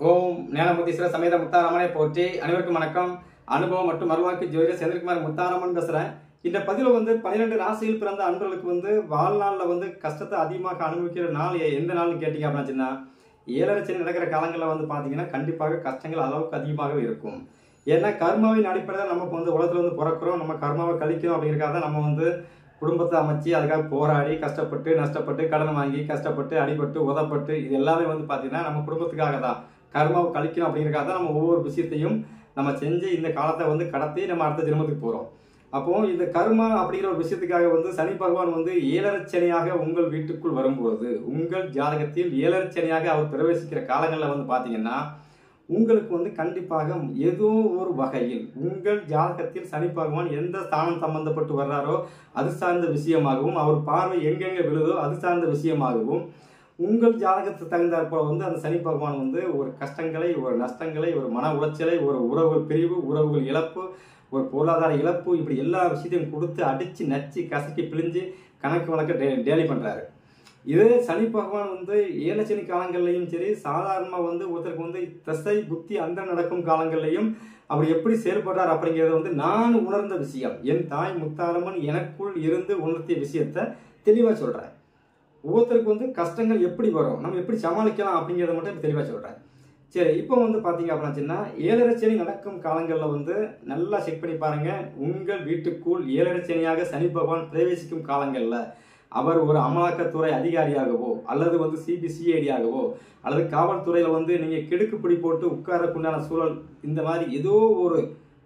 ஓம் ஞானமுத்தீஸ்வர சமேத முத்தாரமனை போற்றி அனைவருக்கும் வணக்கம் அனுபவம் மற்றும் மறுவாக்கு ஜோதிடர் செந்தில்குமார் முத்தாரமன் பேசுறேன் இந்த பதிவில் வந்து பன்னிரெண்டு ராசியில் பிறந்த அன்பர்களுக்கு வந்து வாழ்நாளில் வந்து கஷ்டத்தை அதிகமாக அனுபவிக்கிற நாள் எ- எந்த நாள்னு கேட்டீங்க அப்படின்னா ஏழரை நடக்கிற காலங்களில் வந்து பார்த்தீங்கன்னா கண்டிப்பாக கஷ்டங்கள் அளவுக்கு அதிகமாகவே இருக்கும் ஏன்னா கர்மாவின் அடிப்படையில் நமக்கு வந்து உலகத்தில் வந்து பிறக்கிறோம் நம்ம கர்மாவை கழிக்கணும் அப்படிங்கிறக்காக தான் நம்ம வந்து குடும்பத்தை அமைச்சு அதுக்காக போராடி கஷ்டப்பட்டு நஷ்டப்பட்டு கடன் வாங்கி கஷ்டப்பட்டு அடிபட்டு உதப்பட்டு இது எல்லாமே வந்து பார்த்தீங்கன்னா நம்ம குடும்பத்துக்காக தான் கர்மாவை கழிக்கணும் அப்படிங்கிறக்காக தான் நம்ம ஒவ்வொரு விஷயத்தையும் நம்ம செஞ்சு இந்த காலத்தை வந்து கடத்தி நம்ம அடுத்த ஜென்மத்துக்கு போகிறோம் அப்போ இந்த கர்மா அப்படிங்கிற ஒரு விஷயத்துக்காக வந்து சனி பகவான் வந்து ஏழரை சனியாக உங்கள் வீட்டுக்குள் வரும்போது உங்கள் ஜாதகத்தில் ஏழரை சனியாக அவர் பிரவேசிக்கிற காலங்களில் வந்து பார்த்தீங்கன்னா உங்களுக்கு வந்து கண்டிப்பாக ஏதோ ஒரு வகையில் உங்கள் ஜாதகத்தில் சனி பகவான் எந்த ஸ்தானம் சம்பந்தப்பட்டு வர்றாரோ அது சார்ந்த விஷயமாகவும் அவர் பார்வை எங்கெங்கே விழுதோ அது சார்ந்த விஷயமாகவும் உங்கள் ஜாதகத்துக்கு தகுந்தாற் போல வந்து அந்த சனி பகவான் வந்து ஒரு கஷ்டங்களை ஒரு நஷ்டங்களை ஒரு மன உளைச்சலை ஒரு உறவுகள் பிரிவு உறவுகள் இழப்பு ஒரு பொருளாதார இழப்பு இப்படி எல்லா விஷயத்தையும் கொடுத்து அடித்து நச்சு கசக்கி பிழிஞ்சு கணக்கு வழக்க டே டேலி பண்ணுறாரு இதே சனி பகவான் வந்து ஏழை சனி காலங்கள்லையும் சரி சாதாரணமாக வந்து ஒருத்தருக்கு வந்து திசை புத்தி அந்த நடக்கும் காலங்கள்லையும் அவர் எப்படி செயல்படுறார் அப்படிங்கிறது வந்து நான் உணர்ந்த விஷயம் என் தாய் முத்தாரம்மன் எனக்குள் இருந்து உணர்த்திய விஷயத்த தெளிவாக சொல்கிறேன் ஒவ்வொருத்தருக்கு வந்து கஷ்டங்கள் எப்படி வரும் நம்ம எப்படி சமாளிக்கலாம் அப்படிங்கிறத மட்டும் தெளிவாக சொல்கிறேன் சரி இப்போ வந்து பார்த்தீங்க அப்படின்னா ஏழரை சனி நடக்கும் காலங்களில் வந்து நல்லா செக் பண்ணி பாருங்க உங்கள் வீட்டுக்குள் ஏழரை சனியாக சனி பகவான் பிரவேசிக்கும் காலங்களில் அவர் ஒரு அமலாக்கத்துறை அதிகாரியாகவோ அல்லது வந்து சிபிசிஐடியாகவோ அல்லது காவல்துறையில் வந்து நீங்கள் கிடுக்குப்பிடி போட்டு உட்காரக்குண்டான சூழல் இந்த மாதிரி ஏதோ ஒரு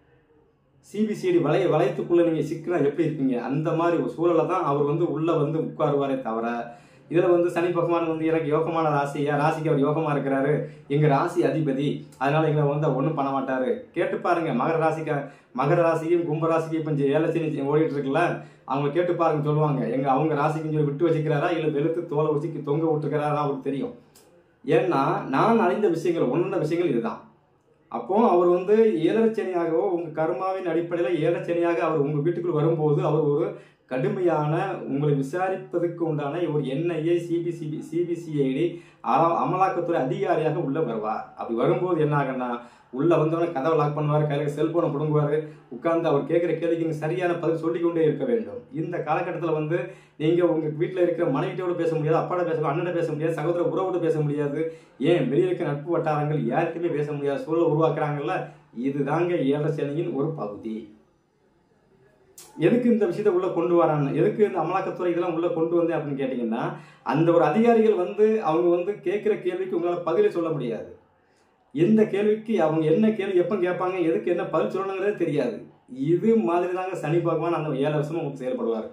சிபிசிஐடி வளைய வளையத்துக்குள்ளே நீங்கள் சிக்கினா எப்படி இருப்பீங்க அந்த மாதிரி ஒரு சூழலை தான் அவர் வந்து உள்ளே வந்து உட்காருவாரே தவிர இதில் வந்து சனி பகவான் வந்து எனக்கு யோகமான ராசி என் ராசிக்கு அவர் யோகமாக இருக்கிறாரு எங்கள் ராசி அதிபதி அதனால எங்களை வந்து ஒன்றும் பண்ண மாட்டாரு கேட்டு பாருங்க மகர ராசிக்கு மகர ராசிக்கும் கும்ப ராசிக்கும் இப்போ ஏழை சனி ஓடிட்டு இருக்குல்ல அவங்க கேட்டு பாருங்க சொல்லுவாங்க எங்க அவங்க ராசிக்கு சொல்லி விட்டு வச்சுக்கிறாரா இல்லை வெளுத்து தோலை வச்சு தொங்க விட்டுருக்கிறாரா அவருக்கு தெரியும் ஏன்னா நான் அறிந்த விஷயங்கள் உணர்ந்த விஷயங்கள் இதுதான் அப்போ அவர் வந்து ஏழரை சனியாகவோ உங்க கர்மாவின் அடிப்படையில் ஏழரை சனியாக அவர் உங்க வீட்டுக்குள் வரும்போது அவர் ஒரு கடுமையான உங்களை விசாரிப்பதற்கு உண்டான ஒரு என்ஐஏ சிபிசிபி சிபிசிஐடி அமலாக்கத்துறை அதிகாரியாக உள்ள வருவார் அப்படி வரும்போது என்ன ஆகுன்னா உள்ள வந்தவொடனே கதவை லாக் பண்ணுவார் கையில் செல்போனை பிடுங்குவார் உட்கார்ந்து அவர் கேட்குற கேள்விக்கு நீங்கள் சரியான பதில் சொல்லிக் கொண்டே இருக்க வேண்டும் இந்த காலகட்டத்தில் வந்து நீங்கள் உங்கள் வீட்டில் இருக்கிற மனைவியோட பேச முடியாது அப்பாட பேச முடியாது அண்ணனை பேச முடியாது சகோதர உறவோடு பேச முடியாது ஏன் வெளியே இருக்க நட்பு வட்டாரங்கள் யார்கிட்டயுமே பேச முடியாத சூழலை உருவாக்குறாங்கல்ல இதுதாங்க ஏழரை சனியின் ஒரு பகுதி எதுக்கு இந்த விஷயத்தை உள்ள கொண்டு வராங்க எதுக்கு இந்த அமலாக்கத்துறை இதெல்லாம் உள்ள கொண்டு வந்தேன் அப்படின்னு கேட்டிங்கன்னா அந்த ஒரு அதிகாரிகள் வந்து அவங்க வந்து கேட்குற கேள்விக்கு உங்களால் பதிலை சொல்ல முடியாது எந்த கேள்விக்கு அவங்க என்ன கேள்வி எப்போ கேட்பாங்க எதுக்கு என்ன பதில் சொல்லணுங்கிறதே தெரியாது இது மாதிரி தாங்க சனி பகவான் அந்த ஏழு வருஷமா உங்களுக்கு செயல்படுவார்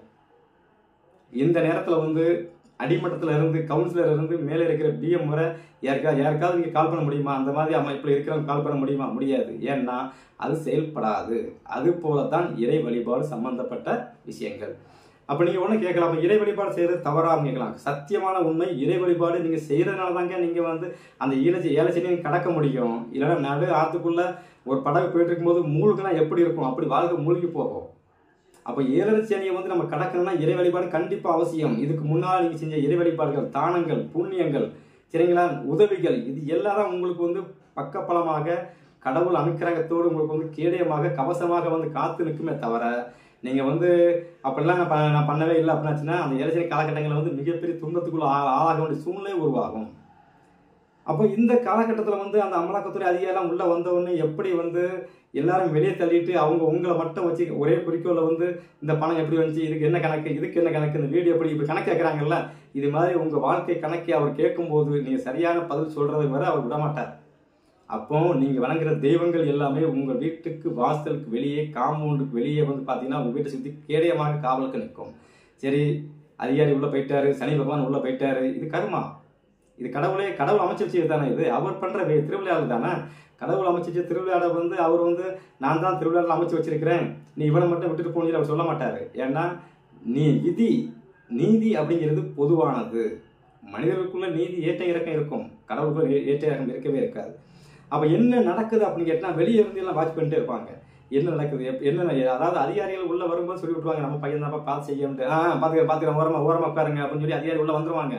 இந்த நேரத்தில் வந்து அடிமட்டத்தில் இருந்து கவுன்சிலர் இருந்து மேலே இருக்கிற பிஎம் வரை யாருக்கா யாருக்காவது நீங்கள் கால் பண்ண முடியுமா அந்த மாதிரி அமைப்பில் இருக்கிறவங்க கால் பண்ண முடியுமா முடியாது ஏன்னா அது செயல்படாது அது போல தான் இறை வழிபாடு சம்பந்தப்பட்ட விஷயங்கள் அப்போ நீங்கள் ஒன்றும் கேட்கலாம் அப்ப இறை வழிபாடு செய்கிறது தவறாக கேட்கலாம் சத்தியமான உண்மை இறை வழிபாடு நீங்கள் செய்கிறதுனால தாங்க நீங்கள் வந்து அந்த ஈழச்சி ஏழச்சனியை கடக்க முடியும் இல்லைன்னா நடு ஆற்றுக்குள்ளே ஒரு படகு போயிட்டு இருக்கும்போது மூழ்குனா எப்படி இருக்கும் அப்படி வாழ்க்கை மூழ்கி போகும் அப்போ ஏழரை சனியை வந்து நம்ம கடக்கணும்னா இறை வழிபாடு கண்டிப்பாக அவசியம் இதுக்கு முன்னால் நீங்கள் செஞ்ச இறை வழிபாடுகள் தானங்கள் புண்ணியங்கள் சரிங்களா உதவிகள் இது எல்லாம் தான் உங்களுக்கு வந்து பக்கபலமாக கடவுள் அனுக்கிரகத்தோடு உங்களுக்கு வந்து கேடயமாக கவசமாக வந்து காத்து நிற்குமே தவிர நீங்கள் வந்து அப்படிலாம் நான் ப- நான் பண்ணவே இல்லை அப்படின்னாச்சுன்னா அந்த ஏழரை காலகட்டங்களில் வந்து மிகப்பெரிய துன்பத்துக்குள்ள ஆ- ஆளாக வேண்டிய சூழ்நிலை உருவாகும் அப்போ இந்த காலகட்டத்தில் வந்து அந்த அமலாக்கத்துறை அதிகாரிலாம் உள்ளே வந்தவொடனே எப்படி வந்து எல்லாரும் வெளியே தள்ளிட்டு அவங்க உங்களை மட்டும் வச்சு ஒரே குறிக்கோளில் வந்து இந்த பணம் எப்படி வந்துச்சு இதுக்கு என்ன கணக்கு இதுக்கு என்ன கணக்கு இந்த வீடு எப்படி இப்படி கணக்கு கேட்குறாங்கல்ல இது மாதிரி உங்கள் வாழ்க்கை கணக்கை அவர் கேட்கும்போது நீங்கள் சரியான பதில் சொல்கிறதை வரை அவர் விடமாட்டார் அப்போ நீங்கள் வணங்குற தெய்வங்கள் எல்லாமே உங்கள் வீட்டுக்கு வாசலுக்கு வெளியே காம்பவுண்டுக்கு வெளியே வந்து பார்த்தீங்கன்னா உங்கள் வீட்டை சுற்றி கேடயமாக காவலுக்கு நிற்கும் சரி அதிகாரி உள்ளே போயிட்டாரு சனி பகவான் உள்ளே போயிட்டாரு இது கர்மா இது கடவுளே கடவுள் அமைச்சு வச்சது தானே இது அவர் பண்ற வே- திருவிளையாடல் தானே கடவுள் அமைச்சு வச்ச திருவிளையாடல் வந்து அவர் வந்து நான் தான் திருவிளையாடல் அமைச்சு வச்சிருக்கிறேன் நீ இவனை மட்டும் விட்டுட்டு போனீங்க அவர் சொல்ல மாட்டாரு ஏன்னா நீ விதி நீதி அப்படிங்கிறது பொதுவானது மனிதர்களுக்குள்ள நீதி ஏற்ற இறக்கம் இருக்கும் கடவுளுக்குள்ள ஏ- ஏற்ற இறக்கம் இருக்கவே இருக்காது அப்ப என்ன நடக்குது அப்படின்னு கேட்டா வெளியே இருந்து எல்லாம் வாட்ச் பண்ணிட்டே இருப்பாங்க என்ன நடக்குது எப்ப- என்ன அதாவது அதிகாரிகள் உள்ள வரும்போது சொல்லி விட்டுருவாங்க நம்ம பையன் தான் பார்த்து செய்ய ஆ பாத்துக்க பாத்துக்க ஓரமா ஓரமா உட்காருங்க அப்படின்னு சொல்லி அதிகாரி உள்ள வந்துருவாங்க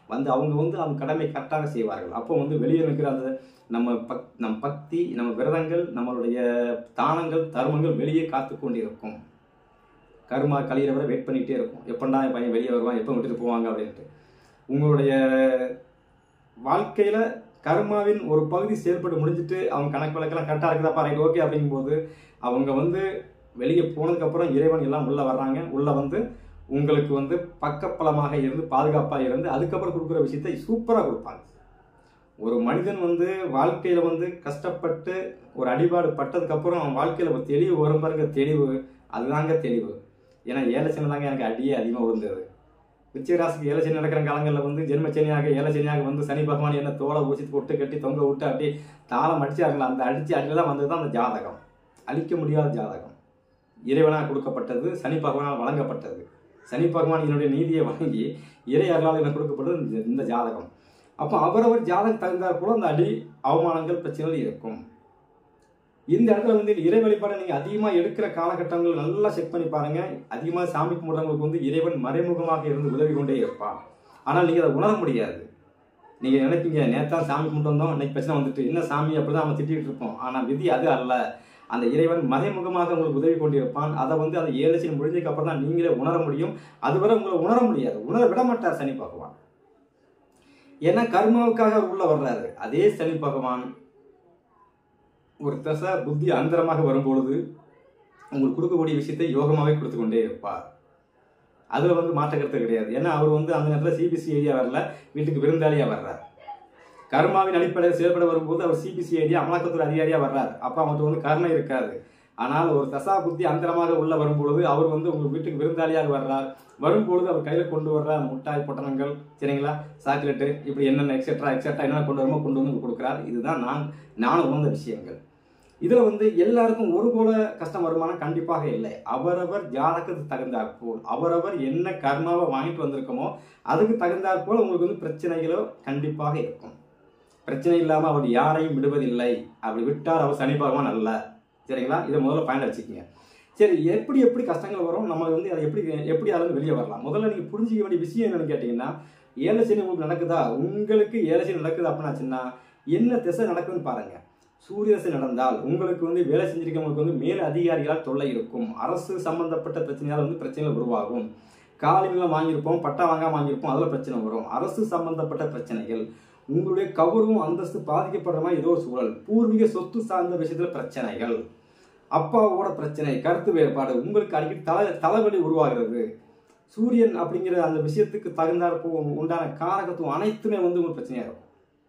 வந்து அவங்க வந்து அவங்க கடமை கரெக்டாக செய்வார்கள் அப்போ வந்து வெளியே இருக்கிற அந்த நம்ம பக் நம் பக்தி நம்ம விரதங்கள் நம்மளுடைய தானங்கள் தர்மங்கள் வெளியே காத்து கொண்டிருக்கும் கருமா கழியிற வரை வெயிட் பண்ணிகிட்டே இருக்கும் எப்பண்டா என் பையன் வெளியே வருவான் எப்போ விட்டுட்டு போவாங்க அப்படின்ட்டு உங்களுடைய வாழ்க்கையில் கர்மாவின் ஒரு பகுதி செயல்பட்டு முடிஞ்சிட்டு அவங்க கணக்கு வழக்கெல்லாம் கரெக்டாக இருக்குதாப்பா ரைட் ஓகே அப்படிங்கும்போது அவங்க வந்து வெளியே போனதுக்கப்புறம் இறைவன் எல்லாம் உள்ளே வர்றாங்க உள்ளே வந்து உங்களுக்கு வந்து பக்கப்பலமாக இருந்து பாதுகாப்பாக இருந்து அதுக்கப்புறம் கொடுக்குற விஷயத்தை சூப்பராக கொடுப்பாங்க ஒரு மனிதன் வந்து வாழ்க்கையில் வந்து கஷ்டப்பட்டு ஒரு அடிபாடு பட்டதுக்கப்புறம் அவன் வாழ்க்கையில் ஒரு தெளிவு வரும் பாருங்க தெளிவு அதுதாங்க தெளிவு ஏன்னா ஏலச்சனை தாங்க எனக்கு அடியே அதிகமாக விழுந்தது விச்சயராசிக்கு ஏலச்சனி நடக்கிற காலங்களில் வந்து ஜென்மச்சனியாக ஏலச்சனியாக வந்து சனி பகவான் என்ன தோலை ஊசி பொட்டு கட்டி தொங்க விட்டு அப்படியே தாளம் அடிச்சாங்களா அந்த அடிச்சு அடியில் தான் வந்தது தான் அந்த ஜாதகம் அழிக்க முடியாத ஜாதகம் இறைவனாக கொடுக்கப்பட்டது சனி பகவானால் வழங்கப்பட்டது சனி பகவான் என்னுடைய நீதியை வழங்கி இறை அருளால் எனக்கு கொடுக்கப்பட்டது இந்த- இந்த ஜாதகம் அப்போ அவரவர் ஜாதகம் தகுந்தாற் போல அந்த அடி அவமானங்கள் பிரச்சனைகள் இருக்கும் இந்த இடத்துல வந்து இறை வழிபாடை நீங்கள் அதிகமாக எடுக்கிற காலகட்டங்கள் நல்லா செக் பண்ணி பாருங்க அதிகமாக சாமி கும்பிட்றவங்களுக்கு வந்து இறைவன் மறைமுகமாக இருந்து உதவி கொண்டே இருப்பான் ஆனால் நீங்கள் அதை உணர முடியாது நீங்கள் நினைப்பீங்க நேத்தான் சாமி கும்பிட்டு வந்தோம் இன்னைக்கு பிரச்சனை வந்துட்டு என்ன சாமி அப்படி தான் நம்ம திட்டிகிட்டு இருப்போம் ஆனால் விதி அது அல்ல அந்த இறைவன் மறைமுகமாக உங்களுக்கு உதவி கொண்டிருப்பான் அதை வந்து அந்த ஏழு சனி முடிஞ்சதுக்கு அப்புறம் தான் நீங்களே உணர முடியும் அதுவரை உங்களை உணர முடியாது உணர விட மாட்டார் சனி பகவான் ஏன்னா கர்மாவுக்காக அவர் உள்ள வர்றாரு அதே சனி பகவான் ஒரு தசை புத்தி அந்தரமாக வரும்பொழுது உங்களுக்கு கொடுக்கக்கூடிய விஷயத்தை யோகமாகவே கொடுத்து கொண்டே இருப்பார் அதில் வந்து மாற்ற கருத்து கிடையாது ஏன்னா அவர் வந்து அந்த நேரத்தில் சிபிசி ஐடியா வரல வீட்டுக்கு விருந்தாளியாக வர்றார் கர்மாவின் அடிப்படையில் செயல்பட வரும்போது அவர் சிபிசி ஐடியா அமலாக்கத்துறை அதிகாரியாக வர்றார் அப்போ அவர்கிட்ட வந்து கருணை இருக்காது ஆனால் ஒரு தசா புத்தி அந்தரமாக உள்ள வரும்பொழுது அவர் வந்து உங்கள் வீட்டுக்கு விருந்தாளியாக வர்றார் வரும்பொழுது அவர் கையில் கொண்டு வர்ற முட்டாய் பொட்டணங்கள் சரிங்களா சாக்லேட்டு இப்படி என்னென்ன எக்ஸெட்ரா எக்ஸெட்ரா என்னென்ன கொண்டு வருமோ கொண்டு வந்து உங்களுக்கு கொடுக்குறார் இதுதான் நான் நான் உணர்ந்த விஷயங்கள் இதில் வந்து எல்லாருக்கும் ஒரு போல கஷ்டம் வருமானம் கண்டிப்பாக இல்லை அவரவர் ஜாதகத்துக்கு தகுந்தாற் போல் அவரவர் என்ன கர்மாவை வாங்கிட்டு வந்திருக்கோமோ அதுக்கு தகுந்தாற் போல் உங்களுக்கு வந்து பிரச்சனைகளோ கண்டிப்பாக இருக்கும் பிரச்சனை இல்லாமல் அவர் யாரையும் விடுவதில்லை அப்படி விட்டால் அவர் சனி பகவான் அல்ல சரிங்களா இதை முதல்ல பயன் வச்சுக்கோங்க சரி எப்படி எப்படி கஷ்டங்கள் வரும் நம்ம வந்து அதை எப்படி எப்படி அதில் வெளியே வரலாம் முதல்ல நீங்கள் புரிஞ்சிக்க வேண்டிய விஷயம் என்னன்னு கேட்டிங்கன்னா ஏழை சனி உங்களுக்கு நடக்குதா உங்களுக்கு ஏழை சனி நடக்குது அப்படின்னாச்சுன்னா என்ன திசை நடக்குதுன்னு பாருங்க சூரிய தசை நடந்தால் உங்களுக்கு வந்து வேலை செஞ்சிருக்கவங்களுக்கு வந்து மேல் அதிகாரிகளால் தொல்லை இருக்கும் அரசு சம்பந்தப்பட்ட பிரச்சனையால் வந்து பிரச்சனைகள் உருவாகும் காலினில் வாங்கியிருப்போம் பட்டா வாங்காம வாங்கியிருப்போம் அதில் பிரச்சனை வரும் அரசு சம்பந்தப்பட்ட பிரச்சனைகள் உங்களுடைய கௌரவம் அந்தஸ்து பாதிக்கப்படுற மாதிரி ஏதோ ஒரு சூழல் பூர்வீக சொத்து சார்ந்த விஷயத்துல பிரச்சனைகள் அப்பாவோட பிரச்சனை கருத்து வேறுபாடு உங்களுக்கு அடிக்கடி தலை தலைவலி உருவாகிறது சூரியன் அப்படிங்கிற அந்த விஷயத்துக்கு தகுந்தாற் போ உண்டான காரகத்துவம் அனைத்துமே வந்து உங்களுக்கு பிரச்சனையா இருக்கும்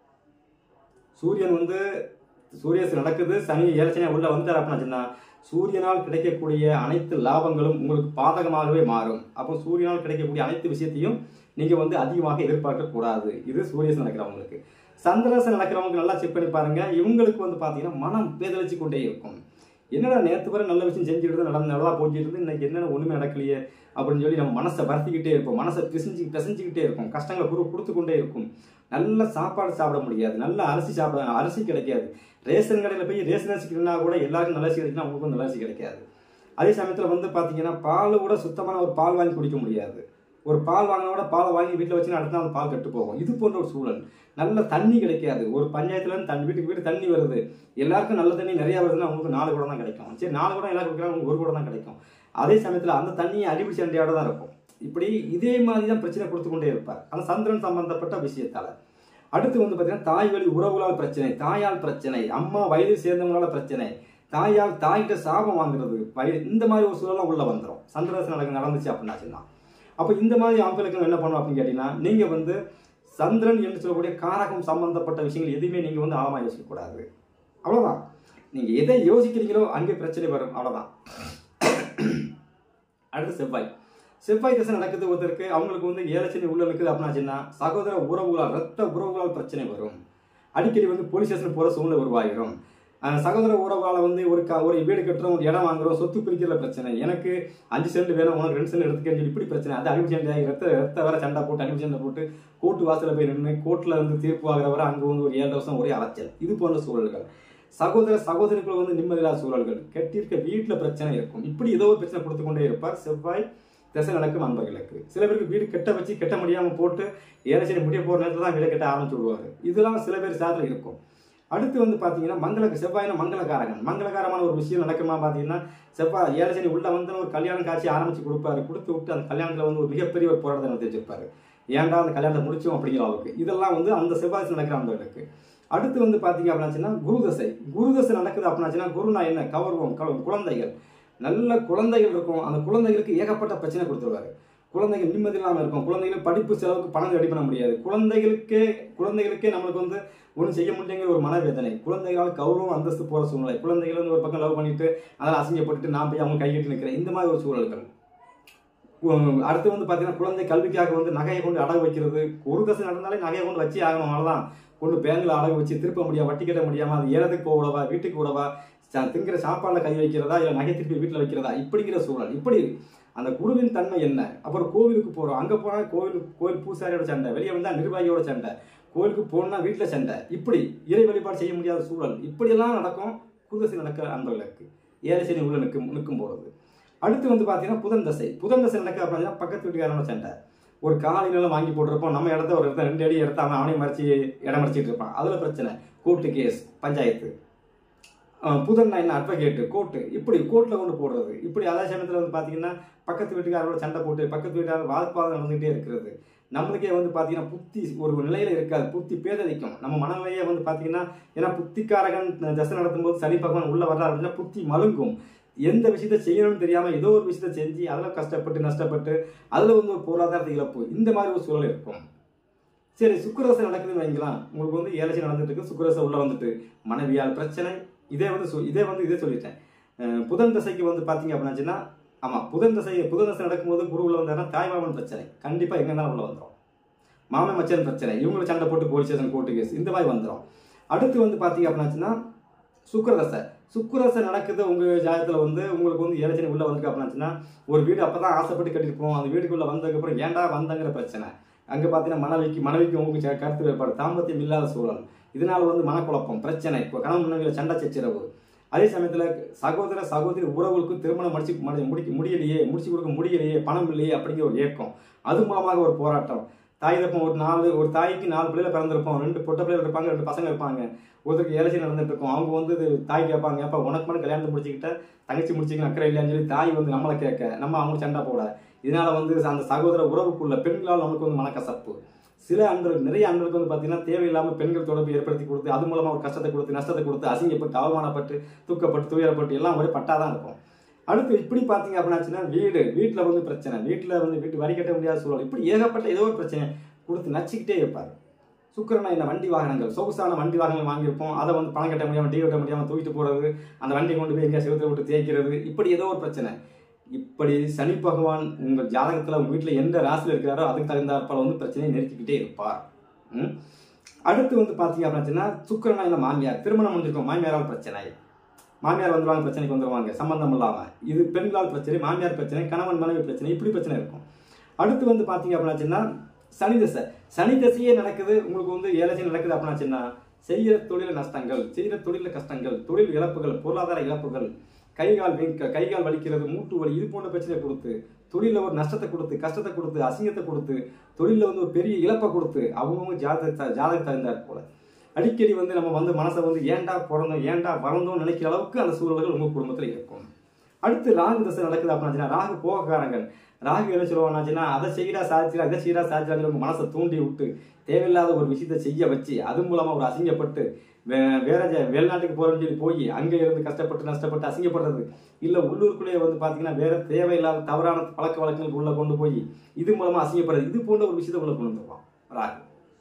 சூரியன் வந்து சூரியசு நடக்குது சனி ஏழச்சனையா உள்ள வந்தார் அப்படின்னா சூரியனால் கிடைக்கக்கூடிய அனைத்து லாபங்களும் உங்களுக்கு பாதகமாகவே மாறும் அப்போ சூரியனால் கிடைக்கக்கூடிய அனைத்து விஷயத்தையும் நீங்க வந்து அதிகமாக எதிர்பார்க்க கூடாது இது சூரியசு நடக்கிறவங்களுக்கு சந்திரசு நடக்கிறவங்களுக்கு நல்லா செக் பண்ணி பாருங்க இவங்களுக்கு வந்து பாத்தீங்கன்னா மனம் பேதளிச்சு கொண்டே இருக்கும் என்னடா நேற்று வரை நல்ல விஷயம் செஞ்சுட்டு இருந்து நடந்து நல்லா போஞ்சிட்டு இருந்து இன்னைக்கு என்னென்ன ஒண்ணுமே நடக்கலையே அப்படின்னு சொல்லி நம்ம மனசை வருத்திக்கிட்டே இருப்போம் மனசை பிசைஞ்சு பிசைஞ்சுக்கிட்டே இருக்கும் கஷ்டங்களை குறு கொடுத்து கொண்டே இருக்கும் நல்ல சாப்பாடு சாப்பிட முடியாது நல்ல அரிசி சாப்பிட அரிசி கிடைக்காது ரேஷன் கடையில் போய் ரேஷன் அரிசி கிட்டினா கூட எல்லாருக்கும் நல்ல அரிசி கிடைக்குன்னா உங்களுக்கும் நல்ல அரிசி கிடைக்காது அதே சமயத்தில் வந்து பார்த்தீங்கன்னா பால் கூட சுத்தமான ஒரு பால் வாங்கி குடிக்க முடியாது ஒரு பால் வாங்கினா கூட பாலை வாங்கி வீட்டில் வச்சு அடுத்த நாள் பால் கெட்டு போகும் இது போன்ற ஒரு சூழல் நல்ல தண்ணி கிடைக்காது ஒரு பஞ்சாயத்துல இருந்து தண்ணி வீட்டுக்கு வீட்டு தண்ணி வருது எல்லாருக்கும் நல்ல தண்ணி நிறைய வருதுன்னா உங்களுக்கு நாலு குடம் தான் கிடைக்கும் சரி நாலு குடம் எல்லாரும் குடிக்கிறாங்க உங்களுக்கு ஒரு குடம் தான் கிடைக்கும் அதே சமயத்தில் அந்த தண்ணியை அடிபிடி சண்டையோட தான் இருக்கும் இப்படி இதே மாதிரி தான் பிரச்சனை கொடுத்து கொண்டே இருப்பார் அந்த சந்திரன் சம்பந்தப்பட்ட விஷயத்தால அடுத்து வந்து பார்த்தீங்கன்னா தாய் வழி உறவுகளால் பிரச்சனை தாயால் பிரச்சனை அம்மா வயது சேர்ந்தவங்களால பிரச்சனை தாயால் தாய்கிட்ட சாபம் வாங்குறது வயது இந்த மாதிரி ஒரு சூழலாம் உள்ள வந்துடும் சந்திரதசை நடக்க நடந்துச்சு அப்படின்னாச்சுன்னா அப்போ இந்த மாதிரி ஆண்களுக்கு என்ன பண்ணணும் அப்படின்னு கேட்டீங்கன்னா நீங்க வந்து சந்திரன் என்று சொல்லக்கூடிய காரகம் சம்பந்தப்பட்ட விஷயங்கள் எதுவுமே நீங்க வந்து ஆழமா யோசிக்கக்கூடாது அவ்வளவுதான் நீங்க எதை யோசிக்கிறீங்களோ அங்கே பிரச்சனை வரும் அவ்வளவுதான் அடுத்து செவ்வாய் செவ்வாய் தசை நடக்குது ஒருத்தருக்கு அவங்களுக்கு வந்து ஏலச்சனி உள்ள இருக்குது அப்படின்னாச்சுன்னா சகோதர உறவுகளால் ரத்த உறவுகளால் பிரச்சனை வரும் அடிக்கடி வந்து போலீஸ் ஸ்டேஷன் போகிற சூழ்நிலை உருவாகிடும் அஹ் சகோதர உறவுகளால் வந்து ஒரு க ஒரு வீடு கட்டுறோம் ஒரு இடம் வாங்குறோம் சொத்து பிரிக்கிறதுல பிரச்சனை எனக்கு அஞ்சு சென்ட் வேணும் உனக்கு ரெண்டு சென்ட் எடுத்துக்கன்னு சொல்லி இப்படி பிரச்சனை அது அடிப்படை சண்டை ஆகி ரத்த ரத்த வேற சண்டை போட்டு அடிப்படை சண்டை போட்டு கோர்ட்டு வாசலில் போய் நின்று கோர்ட்டில் வந்து தீர்ப்பு ஆகிற வரை அங்கே வந்து ஒரு ஏழு வருஷம் ஒரே அலைச்சல் இது போன்ற சூழல்கள் சகோதர சகோதரிக்குள்ள வந்து நிம்மதியில்லாத சூழல்கள் கட்டியிருக்க வீட்டில் பிரச்சனை இருக்கும் இப்படி ஏதோ ஒரு பிரச்சனை கொடுத்து கொண்டே இருப்பார் செவ்வாய் திசை நடக்கும் அன்பர்களுக்கு சில பேருக்கு வீடு கெட்ட வச்சு கெட்ட முடியாமல் போட்டு ஏழை சனி முடிய போகிற நேரத்தில் தான் வீடை கட்ட ஆரம்பிச்சு விடுவார் இதெல்லாம் சில பேர் சாதத்தில் இருக்கும் அடுத்து வந்து பார்த்தீங்கன்னா மங்கள செவ்வாயின மங்களகாரகன் மங்களகாரமான ஒரு விஷயம் நடக்குமா பார்த்தீங்கன்னா செவ்வாய் ஏழை சனி உள்ள வந்து ஒரு கல்யாணம் காட்சி ஆரம்பிச்சு கொடுப்பாரு கொடுத்து விட்டு அந்த கல்யாணத்தில் வந்து ஒரு மிகப்பெரிய ஒரு போராட்டத்தை நடத்தி வச்சிருப்பாரு ஏன்டா அந்த கல்யாணத்தை முடிச்சோம் அப்படிங்கிற அளவுக்கு இதெல்லாம் வந்து அந்த செவ்வாய் நடக்கிற அன்பர்களுக்கு அடுத்து வந்து பார்த்தீங்க அப்படின்னாச்சுன்னா குருதசை குருதசை நடக்குது அப்படின்னாச்சுன்னா குருனா என்ன கௌரவம் கௌ- குழந்தைகள் நல்ல குழந்தைகள் இருக்கும் அந்த குழந்தைகளுக்கு ஏகப்பட்ட பிரச்சனை கொடுத்துருவாரு குழந்தைகள் நிம்மதி இல்லாமல் இருக்கும் குழந்தைகள் படிப்பு செலவுக்கு பணம் ரெடி பண்ண முடியாது குழந்தைகளுக்கே குழந்தைகளுக்கே நம்மளுக்கு வந்து ஒன்றும் செய்ய முடியலைங்கிற ஒரு மனவேதனை குழந்தைகளால் கௌரவம் அந்தஸ்து போகிற சூழ்நிலை குழந்தைகள் வந்து ஒரு பக்கம் லவ் பண்ணிட்டு அதெல்லாம் அசிங்கப்பட்டுட்டு நான் போய் அவங்க கையிட்டு நிற்கிறேன் இந்த மாதிரி ஒரு சூழல்கள் உம், அடுத்து வந்து பார்த்தீங்கன்னா குழந்தை கல்விக்காக வந்து நகையை கொண்டு அடகு வைக்கிறது ஒரு தசை நடந்தாலே நகையை கொண்டு வச்சு ஆகணும் அவ்வளோதான் கொண்டு பேங்கில் அடகு வச்சு திருப்ப முடியாது வட்டி கட்ட முடியாமல் அது ஏறதுக்கு போக விடவா வீட்டுக்கு விடவா சா- திங்கிற சாப்பாடில் கை வைக்கிறதா இல்லை நகை திருப்பி வீட்டில் வைக்கிறதா இப்படிங்கிற சூழல் இப்படி அந்த குருவின் தன்மை என்ன அப்புறம் கோவிலுக்கு போகிறோம் அங்கே போனால் கோவில் கோவில் பூசாரியோட சண்டை வெளியே வந்தால் நிர்வாகியோட சண்டை கோவிலுக்கு போனால் வீட்டில் சண்டை இப்படி இறை வழிபாடு செய்ய முடியாத சூழல் இப்படியெல்லாம் நடக்கும் குருதசை நடக்கிற அன்பர்களுக்கு ஏழை சனி உள்ள நிற்கும் நிற்கும் போகிறது அடுத்து வந்து பார்த்தீங்கன்னா புதன் தசை புதன் தசை நடக்க அப்படின்னா பக்கத்து வீட்டுக்காரனோட சண்டை ஒரு காலி நிலம் வாங்கி போட்டிருப்போம் நம்ம இடத்த ஒரு இடத்த ரெண்டு அடி இடத்த அவன் அவனையும் மறைச்சி இடம் மறைச்சிட்டு இருப்பான் அதில் பிரச்சனை கோர்ட்டு கேஸ் பஞ்சாயத்து அஹ் புதன் என்ன அட்வொகேட்டு கோர்ட்டு இப்படி கோர்ட்டில் கொண்டு போடுறது இப்படி அதே சமயத்தில் வந்து பார்த்தீங்கன்னா பக்கத்து வீட்டுக்காரோட சண்டை போட்டு பக்கத்து வீட்டுக்காரர் வாக்குவாதம் நடந்துகிட்டே இருக்கிறது நம்மளுக்கே வந்து பார்த்தீங்கன்னா புத்தி ஒரு நிலையில இருக்காது புத்தி பேதலிக்கும் நம்ம மனநிலையே வந்து பார்த்தீங்கன்னா ஏன்னா புத்திக்காரகன் தசை நடத்தும் போது சனி பகவான் உள்ள வர்றாரு அப்படின்னா புத்தி மழுங்கும் எந்த விஷயத்த செய்யணும்னு தெரியாம ஏதோ ஒரு விஷயத்த செஞ்சு அதில் கஷ்டப்பட்டு நஷ்டப்பட்டு அதில் வந்து ஒரு பொருளாதாரத்தை இழப்பு இந்த மாதிரி ஒரு சூழல் இருக்கும் சரி சுக்கரசை நடக்குதுன்னு வைங்களா உங்களுக்கு வந்து ஏழச்சி நடந்துட்டு இருக்கு சுக்கரசை உள்ள வந்துட்டு மனைவியால் பிரச்சனை இதே வந்து சொ- இதே வந்து இதே சொல்லிட்டேன் அஹ் புதன் தசைக்கு வந்து பார்த்தீங்க அப்படின்னாச்சுன்னா ஆமாம் புதன் தசை புதன் தசை நடக்கும்போது குரு உள்ள வந்தாருன்னா தாய்மாமன் பிரச்சனை கண்டிப்பாக எங்கே இருந்தாலும் உள்ள வந்துடும் மாமன் மச்சன் பிரச்சனை இவங்களை சண்டை போட்டு போலீஸ் ஸ்டேஷன் கோர்ட்டு கேஸ் இந்த மாதிரி வந்துடும் அடுத்து வந்து பார்த்தீங்க அப்படின்னாச்சுன்னா சுக்கரதசை சுக்கரதசை நடக்குது உங்கள் ஜாதகத்தில் வந்து உங்களுக்கு வந்து ஏழச்சனை உள்ளே வந்திருக்கு அப்படின்னாச்சுன்னா ஒரு வீடு அப்போ தான் ஆசைப்பட்டு கட்டிருப்போம் அந்த வீட்டுக்குள்ளே வந்ததுக்கப்புறம் ஏன்டா வந்தங்கிற பிரச்சனை அங்கே பார்த்தீங்கன்னா மனைவிக்கு மனைவிக்கு உங்களுக்கு ச- கருத்து வேறுபாடு தாம்பத்தியம் இல்லாத சூழல் இதனால வந்து மனக்குழப்பம் பிரச்சனை இப்போ கணவன் மனைவியில் சண்டை சச்சரவு அதே சமயத்தில் சகோதர சகோதரி உறவுகளுக்கும் திருமணம் முடிச்சு மடி- முடிக்க முடியலையே முடிச்சு கொடுக்க முடியலையே பணம் இல்லையே அப்படிங்கிற ஒரு ஏக்கம் அது மூலமாக ஒரு போராட்டம் தாய் தப்பம் ஒரு நாலு ஒரு தாய்க்கு நாலு பிள்ளைல பிறந்திருப்போம் ரெண்டு பொட்ட பிள்ளைகள் இருப்பாங்க ரெண்டு பசங்க இருப்பாங்க ஒருத்தருக்கு ஏலசி நடந்துட்டு இருக்கும் அவங்க வந்து இது தாய் கேட்பாங்க அப்போ உனக்கு மட்டும் கல்யாணத்தை முடிச்சுக்கிட்ட தங்கச்சி முடிச்சுக்க அக்கறை இல்லையான்னு சொல்லி தாய் வந்து நம்மளை கேட்க நம்ம அவங்க சண்டை போட இதனால வந்து அந்த சகோதர உறவுக்குள்ள பெண்களால் நமக்கு வந்து மனக்கசப்பு சில அன்பர்கள் நிறைய அன்பர்களுக்கு வந்து பார்த்தீங்கன்னா தேவையில்லாமல் பெண்கள் தொடர்பு ஏற்படுத்தி கொடுத்து அது மூலமாக ஒரு கஷ்டத்தை கொடுத்து நஷ்டத்தை கொடுத்து அசிங்கப்பட்டு அவமானப்பட்டு துக்கப்பட்டு துயரப்பட்டு எல்லாம் ஒரே பட்டாதான் இருக்கும் அடுத்து இப்படி பார்த்தீங்க அப்படின்னாச்சுன்னா வீடு வீட்டில் வந்து பிரச்சனை வீட்டில் வந்து வீட்டு வரி கட்ட முடியாத சூழல் இப்படி ஏகப்பட்ட ஏதோ ஒரு பிரச்சனை கொடுத்து நச்சுக்கிட்டே இருப்பார் சுக்கிரனா என்ன வண்டி வாகனங்கள் சொகுசான வண்டி வாகனங்கள் வாங்கியிருப்போம் அதை வந்து பணம் கட்ட முடியாமல் டீ கட்ட முடியாமல் தூக்கிட்டு போகிறது அந்த வண்டி கொண்டு போய் எங்கேயா செவுத்துல விட்டு தேய்க்கிறது இப்படி ஏதோ ஒரு பிரச்சனை இப்படி சனி பகவான் உங்கள் ஜாதகத்தில் உங்கள் வீட்டில் எந்த ராசியில் இருக்கிறாரோ அதுக்கு தகுந்தாற்போல வந்து பிரச்சனையை நெருக்கிக்கிட்டே இருப்பார் ம்? அடுத்து வந்து பார்த்தீங்க அப்படின்னா சுக்கிரனா என்ன மாமியார் திருமணம் முடிஞ்சிருக்கும் மாமியாரால் பிரச்சனை மாமியார் வந்துருவாங்க பிரச்சனைக்கு வந்துருவாங்க சம்பந்தம் இல்லாமல் இது பெண்களால் பிரச்சனை மாமியார் பிரச்சனை கணவன் மனைவி பிரச்சனை இப்படி பிரச்சனை இருக்கும் அடுத்து வந்து பார்த்தீங்க அப்படின்னாச்சுன்னா சனி தசை சனி தசையே நடக்குது உங்களுக்கு வந்து ஏழை நடக்குது அப்படின்னாச்சுன்னா செய்கிற தொழில நஷ்டங்கள் செய்கிற தொழில கஷ்டங்கள் தொழில் இழப்புகள் பொருளாதார இழப்புகள் கைகால் வீக்க கைகால் வலிக்கிறது மூட்டு வலி இது போன்ற பிரச்சனை கொடுத்து தொழிலில் ஒரு நஷ்டத்தை கொடுத்து கஷ்டத்தை கொடுத்து அசிங்கத்தை கொடுத்து தொழிலில் வந்து ஒரு பெரிய இழப்பை கொடுத்து அவங்கவுங்க ஜாதக ஜாதக தகுந்தாற் போல அடிக்கடி வந்து நம்ம வந்து மனசை வந்து ஏன்டா பிறந்தோம் ஏன்டா வளர்ந்தோம் நினைக்கிற அளவுக்கு அந்த சூழல்கள் உங்கள் குடும்பத்தில் இருக்கும் அடுத்து ராகு தசை நடக்குது அப்படின்னா ராகு போகக்காரங்கள் ராகு என்ன சொல்லுவாங்கன்னாச்சுன்னா அதை செய்கிறா சாதிச்சிடா இதை செய்கிறா சாதிச்சிடாங்கிற உங்க மனசை தூண்டி விட்டு தேவையில்லாத ஒரு விஷயத்தை செய்ய வச்சு அது மூலமா ஒரு அசிங்கப்பட்டு வே- வேற ஜ- வெளிநாட்டுக்கு போறேன்னு சொல்லி போய் அங்கே இருந்து கஷ்டப்பட்டு நஷ்டப்பட்டு அசிங்கப்படுறது இல்ல உள்ளூருக்குள்ளேயே வந்து பாத்தீங்கன்னா வேற தேவையில்லாத தவறான பழக்க வழக்கங்களுக்கு உள்ள கொண்டு போய் இது மூலமா அசிங்கப்படுறது இது போன்ற ஒரு விஷயத்தை உள்ள கொண்டு வந்துருவான் ராகு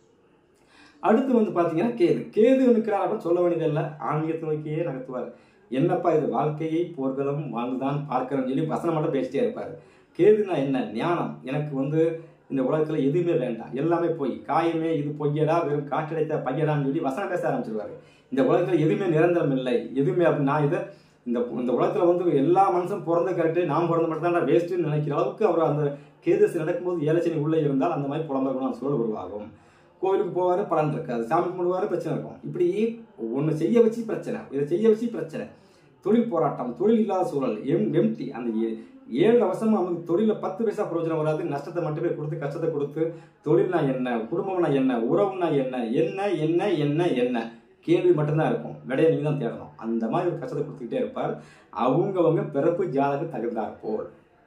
அடுத்து வந்து பாத்தீங்கன்னா கேது கேது நிற்கிறார் அப்படின்னு சொல்ல வேண்டியதில்லை ஆன்மீகத்தை நோக்கியே நகர்த்துவார் என்னப்பா இது வாழ்க்கையை போர்களும் வாழ்ந்துதான் பார்க்கிறோம்னு சொல்லி வசனம் மட்டும் பேசிட்டே இருப்பார் கேதுனா என்ன ஞானம் எனக்கு வந்து இந்த உலகத்துல எதுவுமே வேண்டாம் எல்லாமே பொய் காயமே இது பொய்யடா வெறும் காற்றடைத்த பையடான்னு சொல்லி வசனம் பேச ஆரம்பிச்சிருவாரு இந்த உலகத்துல எதுவுமே நிரந்தரம் இல்லை எதுவுமே அப்படி நான் இதை இந்த இந்த உலகத்துல வந்து எல்லா மனுஷன் பிறந்த கரெக்டு நான் பிறந்த மட்டும் தான் வேஸ்ட்டுன்னு நினைக்கிற அளவுக்கு அவர் அந்த கேதசி நடக்கும்போது ஏலச்சனி உள்ளே இருந்தால் அந்த மாதிரி புலம்பெறணும் சூழல் உருவாகும் கோவிலுக்கு போவாரு பலன் இருக்காது சாமி கும்பிடுவாரு பிரச்சனை இருக்கும் இப்படி ஒன்று செய்ய வச்சு பிரச்சனை இதை செய்ய வச்சு பிரச்சனை தொழில் போராட்டம் தொழில் இல்லாத சூழல் எம் எம்டி அந்த ஏ- ஏழு வருஷமா அவனுக்கு தொழிலில் பத்து பைசா பிரயோஜனம் வராது நஷ்டத்தை மட்டுமே கொடுத்து கஷ்டத்தை கொடுத்து தொழில்னா என்ன குடும்பம்னா என்ன உறவுனா என்ன என்ன என்ன என்ன என்ன கேள்வி மட்டும்தான் இருக்கும் விடையை நீங்கள் தான் தேடணும் அந்த மாதிரி ஒரு கஷ்டத்தை கொடுத்துக்கிட்டே இருப்பார் அவங்கவங்க பிறப்பு ஜாதக தகுந்தார் போல்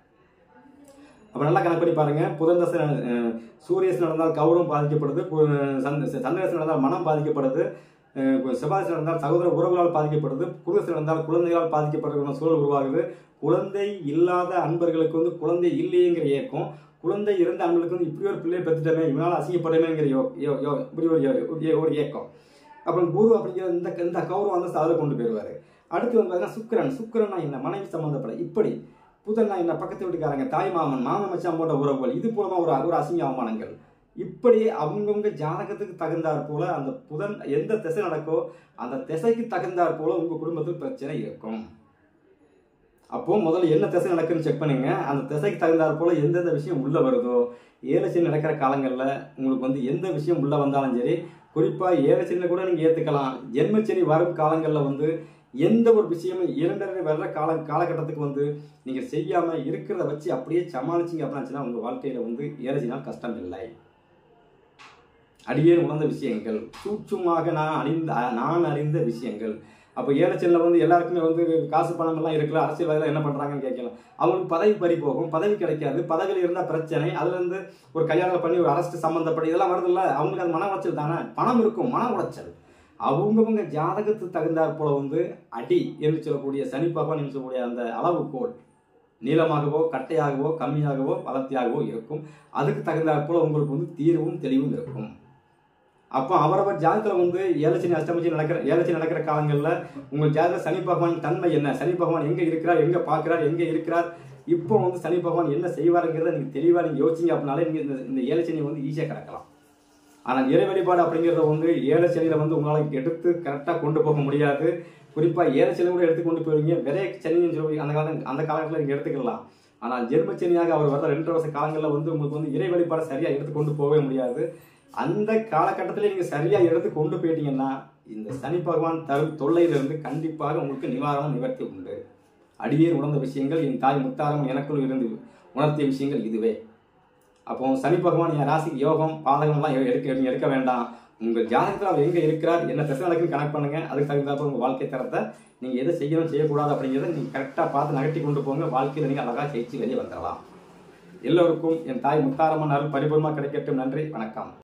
அப்போ நல்லா கணக்கு பண்ணி பாருங்க புதன் தசை அஹ், சூரியஸ் நடந்தால் கௌரவம் பாதிக்கப்படுது கு- சந்த சந்திரசன் நடந்தால் மனம் பாதிக்கப்படுது அஹ், செவ்வாய் நடந்தால் சகோதர உறவுகளால் பாதிக்கப்படுது குருதசை நடந்தால் குழந்தைகளால் பாதிக்கப்படுற சூழல் உருவாகுது குழந்தை இல்லாத அன்பர்களுக்கு வந்து குழந்தை இல்லையேங்கிற ஏக்கம் குழந்தை இருந்த அன்பர்களுக்கு வந்து இப்படி ஒரு பிள்ளையை பெற்றுட்டமே இவனால் அசிங்கப்படமேங்கிற யோ யோ யோ இப்படி ஒரு யோ- ஒரு ஏ- ஒரு ஏக்கம் அப்புறம் குரு அப்படிங்கிற இந்த இந்த கௌரவம் வந்து அதில் கொண்டு போயிடுவார் அடுத்து வந்து பார்த்தீங்கன்னா சுக்கிரன் சுக்கிரனா என்ன மனைவி சம்மந்தப்பட இப்படி புதன்னா என்ன பக்கத்து வீட்டுக்காரங்க தாய் மாமன் மாமன் மச்சான் போன்ற உறவுகள் இது போலமா ஒரு ஒரு அசிங்க அவமானங்கள் இப்படி அவங்கவுங்க ஜாதகத்துக்கு தகுந்தாற் போல அந்த புதன் எந்த திசை நடக்கோ அந்த திசைக்கு தகுந்தாற் போல உங்க குடும்பத்தில் பிரச்சனை இருக்கும் அப்போ முதல்ல என்ன திசை நடக்குன்னு செக் பண்ணுங்க அந்த திசைக்கு தகுந்தாற் போல எந்தெந்த விஷயம் உள்ள வருதோ ஏலச்சனி நடக்கிற காலங்களில் உங்களுக்கு வந்து எந்த விஷயம் உள்ள வந்தாலும் சரி குறிப்பாக ஏலச்சனியில் கூட நீங்கள் ஏற்றுக்கலாம் ஜென்மச்சனி வரும் காலங்களில் வந்து எந்த ஒரு விஷயமும் இரண்டரை வர்ற கால காலகட்டத்துக்கு வந்து நீங்கள் செய்யாமல் இருக்கிறத வச்சு அப்படியே சமாளிச்சிங்க அப்படின்னாச்சுன்னா உங்கள் வாழ்க்கையில் வந்து ஏலச்சினால் கஷ்டம் இல்லை அடியேன் உணர்ந்த விஷயங்கள் சூட்சுமாக நான் அறிந்த நான் அறிந்த விஷயங்கள் அப்போ ஏலச்சனில் வந்து எல்லாருக்குமே வந்து காசு பணம் எல்லாம் இருக்குல்ல அரசியல்வாதிகள் என்ன பண்ணுறாங்கன்னு கேட்கலாம் அவங்களுக்கு பதவி பறி போகும் பதவி கிடைக்காது பதவியில் இருந்தால் பிரச்சனை அதுலேருந்து ஒரு கல்யாணம் பண்ணி ஒரு அரசு சம்மந்தப்பட்ட இதெல்லாம் வருதுல்ல அவங்களுக்கு அது மன உளைச்சல் தானே பணம் இருக்கும் மன உளைச்சல் அவங்கவுங்க ஜாதகத்துக்கு தகுந்தாற் போல வந்து அடி என்று சொல்லக்கூடிய சனி பகவான் என்று சொல்லக்கூடிய அந்த அளவுகோல் நீளமாகவோ கட்டையாகவோ கம்மியாகவோ வளர்த்தியாகவோ இருக்கும் அதுக்கு தகுந்தாற் போல உங்களுக்கு வந்து தீர்வும் தெளிவும் இருக்கும் அப்போ அவரவர் ஜாதகத்தில் வந்து ஏலச்சனி அஷ்டமச்சி நடக்கிற ஏலச்சனி நடக்கிற காலங்களில் உங்கள் ஜாதக சனி பகவான் தன்மை என்ன சனி பகவான் எங்கே இருக்கிறார் எங்கே பார்க்கிறார் எங்கே இருக்கிறார் இப்போ வந்து சனி பகவான் என்ன செய்வாருங்கிறத நீங்கள் தெளிவாக நீங்கள் யோசிச்சிங்க அப்படின்னாலே நீங்கள் இந்த இந்த ஏலச்சனி வந்து ஈஸியாக கிடக்கலாம் ஆனால் இறை வழிபாடு அப்படிங்கிறத வந்து ஏழை சனியில் வந்து உங்களால் எடுத்து கரெக்டாக கொண்டு போக முடியாது குறிப்பாக ஏழை சனி கூட எடுத்து கொண்டு போவீங்க விரை சனின்னு சொல்லி அந்த காலம் அந்த காலத்தில் நீங்கள் எடுத்துக்கலாம் ஆனால் ஜென்ம சனியாக அவர் வர ரெண்டு வருஷ காலங்களில் வந்து உங்களுக்கு வந்து இறை வழிபாடு சரியாக எடுத்து கொண்டு போகவே முடியாது அந்த காலகட்டத்தில் நீங்கள் சரியாக எடுத்து கொண்டு போயிட்டீங்கன்னா இந்த சனி பகவான் தரும் தொல்லையிலிருந்து கண்டிப்பாக உங்களுக்கு நிவாரணம் நிவர்த்தி உண்டு அடியே உணர்ந்த விஷயங்கள் என் தாய் முத்தாரம் எனக்குள் இருந்து உணர்த்திய விஷயங்கள் இதுவே அப்போ சனி பகவான் என் ராசிக்கு யோகம் பாதகம்லாம் எ- எடுக்க நீங்க எடுக்க வேண்டாம் உங்கள் ஜாதகத்தில் அவர் எங்கே இருக்கிறார் என்ன திசை நடக்குன்னு கனெக்ட் பண்ணுங்க அதுக்கு தகுந்தாப்ப உங்கள் வாழ்க்கை தரத்தை நீங்கள் எதை செய்யணும் செய்யக்கூடாது அப்படிங்கிறத நீங்கள் கரெக்டாக பார்த்து நகட்டி கொண்டு போங்க வாழ்க்கையில் நீங்கள் அழகாக ஜெயிச்சு வெளியே வந்துடலாம் எல்லோருக்கும் என் தாய் முத்தாரம்மன் அருள் பரிபூர்ணமாக கிடைக்கட்டும் நன்றி வணக்கம்